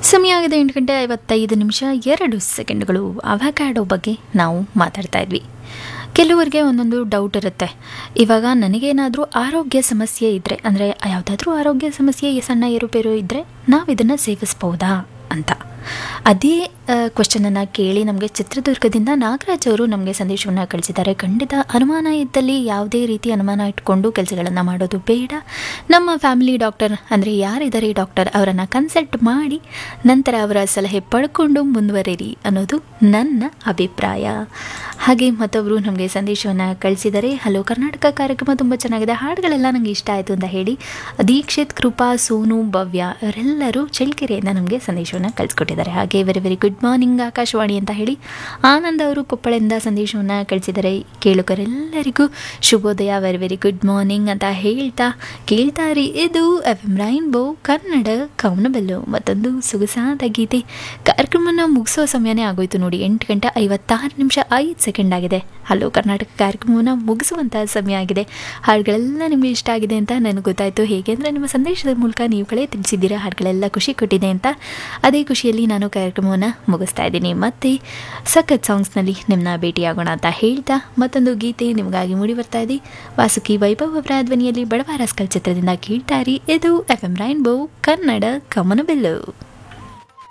ಸಮಯ ಆಗಿದೆ ಎಂಟು ಗಂಟೆ ಐವತ್ತೈದು ನಿಮಿಷ ಎರಡು ಸೆಕೆಂಡ್ಗಳು ಅವಕ್ಯಾಡೋ ಬಗ್ಗೆ ನಾವು ಮಾತಾಡ್ತಾ ಇದ್ವಿ ಕೆಲವರಿಗೆ ಒಂದೊಂದು ಡೌಟ್ ಇರುತ್ತೆ ಇವಾಗ ನನಗೇನಾದರೂ ಆರೋಗ್ಯ ಸಮಸ್ಯೆ ಇದ್ದರೆ ಅಂದರೆ ಯಾವುದಾದ್ರೂ ಆರೋಗ್ಯ ಸಮಸ್ಯೆ ಸಣ್ಣ ಏರುಪೇರು ಇದ್ದರೆ ನಾವು ಇದನ್ನು ಸೇವಿಸ್ಬೋದಾ ಅಂತ ಅದೇ ಕ್ವಶನನ್ನು ಕೇಳಿ ನಮಗೆ ಚಿತ್ರದುರ್ಗದಿಂದ ನಾಗರಾಜ್ ಅವರು ನಮಗೆ ಸಂದೇಶವನ್ನು ಕಳಿಸಿದ್ದಾರೆ ಖಂಡಿತ ಅನುಮಾನ ಇದ್ದಲ್ಲಿ ಯಾವುದೇ ರೀತಿ ಅನುಮಾನ ಇಟ್ಕೊಂಡು ಕೆಲಸಗಳನ್ನು ಮಾಡೋದು ಬೇಡ ನಮ್ಮ ಫ್ಯಾಮಿಲಿ ಡಾಕ್ಟರ್ ಅಂದರೆ ಯಾರಿದ್ದಾರೆ ಡಾಕ್ಟರ್ ಅವರನ್ನು ಕನ್ಸಲ್ಟ್ ಮಾಡಿ ನಂತರ ಅವರ ಸಲಹೆ ಪಡ್ಕೊಂಡು ಮುಂದುವರಿರಿ ಅನ್ನೋದು ನನ್ನ ಅಭಿಪ್ರಾಯ ಹಾಗೆ ಮತ್ತೊಬ್ಬರು ನಮಗೆ ಸಂದೇಶವನ್ನು ಕಳಿಸಿದ್ದಾರೆ ಹಲೋ ಕರ್ನಾಟಕ ಕಾರ್ಯಕ್ರಮ ತುಂಬ ಚೆನ್ನಾಗಿದೆ ಹಾಡುಗಳೆಲ್ಲ ನನಗೆ ಇಷ್ಟ ಆಯಿತು ಅಂತ ಹೇಳಿ ದೀಕ್ಷಿತ್ ಕೃಪಾ ಸೋನು ಭವ್ಯ ಇವರೆಲ್ಲರೂ ಚಳ್ಳಕೆರೆಯಿಂದ ನಮಗೆ ಸಂದೇಶವನ್ನು ಕಳಿಸ್ಕೊಟ್ಟಿದ್ದಾರೆ ಹಾಗೆ very very good morning Akashvani ಅಂತ ಹೇಳಿ ಆನಂದ್ ಅವರು ಕೊಪ್ಪಳದಿಂದ ಸಂದೇಶವನ್ನು ಕಳಿಸಿದ್ದಾರೆ ಕೇಳುಗರೆಲ್ಲರಿಗೂ ಶುಭೋದಯ ವೆರಿ ವೆರಿ ಗುಡ್ ಮಾರ್ನಿಂಗ್ ಅಂತ ಹೇಳ್ತಾ ಕೇಳ್ತಾರಿ ಇದು F M Rainbow Kannada Kamanabillu ಮತ್ತೊಂದು ಸೊಗಸಾದ ಗೀತೆ ಕಾರ್ಯಕ್ರಮನ ಮುಗಿಸೋ ಸಮಯನೇ ಆಗೋಯ್ತು ನೋಡಿ ಎಂಟು ಗಂಟೆ ಐವತ್ತಾರು ನಿಮಿಷ ಐದು ಸೆಕೆಂಡ್ ಆಗಿದೆ ಹಲೋ ಕರ್ನಾಟಕ ಕಾರ್ಯಕ್ರಮವನ್ನು ಮುಗಿಸುವಂಥ ಸಮಯ ಆಗಿದೆ ಹಾಡುಗಳೆಲ್ಲ ನಿಮಗೆ ಇಷ್ಟ ಆಗಿದೆ ಅಂತ ನನಗೆ ಗೊತ್ತಾಯಿತು ಹೇಗೆ ಅಂದರೆ ನಿಮ್ಮ ಸಂದೇಶದ ಮೂಲಕ ನೀವುಗಳೇ ತಿಳಿಸಿದ್ದೀರಾ ಹಾಡುಗಳೆಲ್ಲ ಖುಷಿ ಕೊಟ್ಟಿದೆ ಅಂತ ಅದೇ ಖುಷಿಯಲ್ಲಿ ನಾನು ಕಾರ್ಯಕ್ರಮವನ್ನು ಮುಗಿಸ್ತಾ ಇದ್ದೀನಿ ಮತ್ತೆ ಸಖತ್ ಸಾಂಗ್ಸ್ನಲ್ಲಿ ನಿಮ್ಮನ್ನ ಭೇಟಿಯಾಗೋಣ ಅಂತ ಹೇಳ್ತಾ ಮತ್ತೊಂದು ಗೀತೆ ನಿಮಗಾಗಿ ಮೂಡಿ ಬರ್ತಾ ಇದೆ ವಾಸುಕಿ ವೈಭವ್ ಅವರ ಧ್ವನಿಯಲ್ಲಿ ಬಡವ ರಾಸ್ಕಲ್ ಚಿತ್ರದಿಂದ ಕೇಳ್ತಾರಿ ಇದು ಎಫ್ ಎಂ ರೈನ್ಬೋ ಕನ್ನಡ ಕಮನಬೆಲ್ಲು